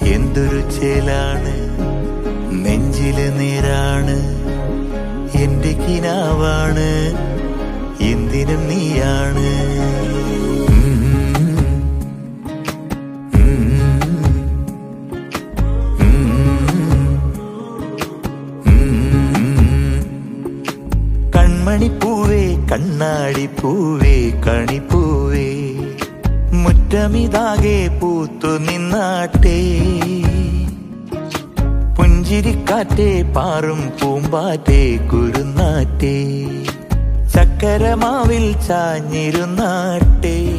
എന്തൊരു ചേലാണ് നെഞ്ചില് നേരാണ് എന്റെ കിനാവാണ് എന്തിനും നീയാണ് ഉം. ഉം. കൺമണിപ്പൂവേ കണ്ണാടിപ്പൂവേ കണിപ്പൂവേ മുറ്റമിതാകെ പൂത്തു നിന്നാട്ടെ പുഞ്ചിരിക്കാറ്റേ പാറും പൂമ്പാറ്റേ കുരുന്നാറ്റേ ചക്കരമാവിൽ ചാഞ്ഞിരുന്നാട്ടെ